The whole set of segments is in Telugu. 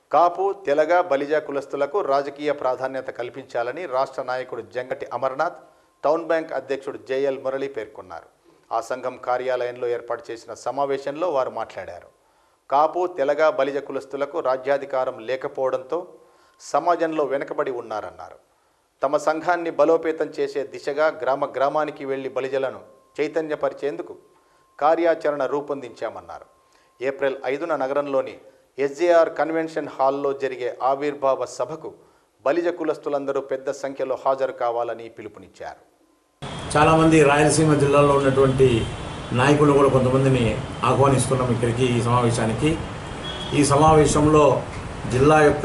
కాపు తెలగ బలిజ కులస్తులకు రాజకీయ ప్రాధాన్యత కల్పించాలని రాష్ట్ర నాయకుడు జంగటి అమర్నాథ్ టౌన్ బ్యాంక్ అధ్యక్షుడు జేఎల్ మురళి పేర్కొన్నారు ఆ సంఘం కార్యాలయంలో ఏర్పాటు చేసిన సమావేశంలో వారు మాట్లాడారు కాపు తెలగ బలిజ కులస్తులకు రాజ్యాధికారం లేకపోవడంతో సమాజంలో వెనుకబడి ఉన్నారన్నారు తమ సంఘాన్ని బలోపేతం చేసే దిశగా గ్రామ గ్రామానికి వెళ్లి బలిజలను చైతన్యపరిచేందుకు కార్యాచరణ రూపొందించామన్నారు ఏప్రిల్ ఐదున నగరంలోని ఎస్జేఆర్ కన్వెన్షన్ హాల్లో జరిగే ఆవిర్భావ సభకు బలిజ కులస్తులందరూ పెద్ద సంఖ్యలో హాజరు కావాలని పిలుపునిచ్చారు చాలామంది రాయలసీమ జిల్లాలో ఉన్నటువంటి నాయకులు కూడా కొంతమందిని ఆహ్వానిస్తున్నాం ఇక్కడికి ఈ సమావేశానికి ఈ సమావేశంలో జిల్లా యొక్క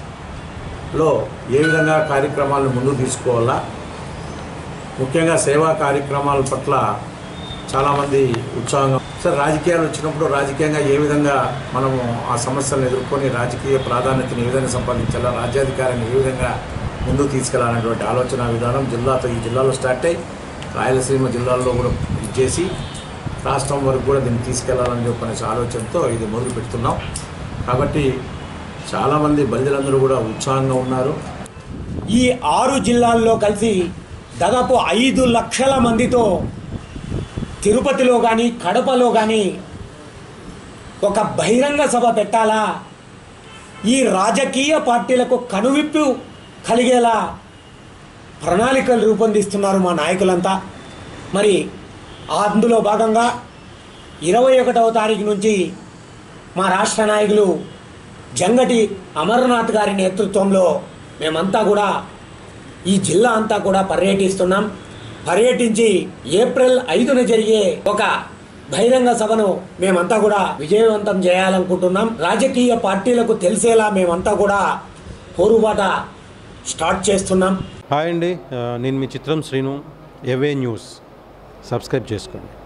లో ఏ విధంగా కార్యక్రమాలను ముందుకు తీసుకోవాలా ముఖ్యంగా సేవా కార్యక్రమాల పట్ల చాలామంది ఉత్సాహంగా సార్ రాజకీయాలు వచ్చినప్పుడు రాజకీయంగా ఏ విధంగా మనము ఆ సమస్యలను ఎదుర్కొని రాజకీయ ప్రాధాన్యతను ఏ విధంగా సంపాదించాలా రాజ్యాధికారాన్ని ఏ విధంగా ముందుకు తీసుకెళ్లాలనేటువంటి ఆలోచన విధానం జిల్లాతో ఈ జిల్లాలో స్టార్ట్ అయ్యి రాయలసీమ జిల్లాల్లో కూడా ఇచ్చేసి రాష్ట్రం వరకు కూడా దీన్ని తీసుకెళ్లాలని చెప్పనే ఆలోచనతో ఇది మొదలు పెడుతున్నాం కాబట్టి చాలామంది బలిదలందరూ కూడా ఉత్సాహంగా ఉన్నారు ఈ ఆరు జిల్లాల్లో కలిసి దాదాపు ఐదు లక్షల మందితో తిరుపతిలో కానీ కడపలో కానీ ఒక బహిరంగ సభ పెట్టాలా ఈ రాజకీయ పార్టీలకు కనువిప్పు కలిగేలా ప్రణాళికలు రూపొందిస్తున్నారు మా నాయకులంతా మరి అందులో భాగంగా ఇరవై ఒకటవ తారీఖు నుంచి మా రాష్ట్ర నాయకులు జంగటి అమర్నాథ్ గారి నేతృత్వంలో మేమంతా కూడా ఈ జిల్లా అంతా కూడా పర్యటిస్తున్నాం పర్యటించి ఏప్రిల్ ఐదున జరిగే ఒక బహిరంగ సభను మేమంతా కూడా విజయవంతం చేయాలనుకుంటున్నాం రాజకీయ పార్టీలకు తెలిసేలా మేమంతా కూడా పోరుబాట స్టార్ట్ చేస్తున్నాం హాయ్ అండి ఆ, నేను మీ చిత్రం శ్రీను ఎవే న్యూస్ సబ్స్క్రైబ్ చేసుకోండి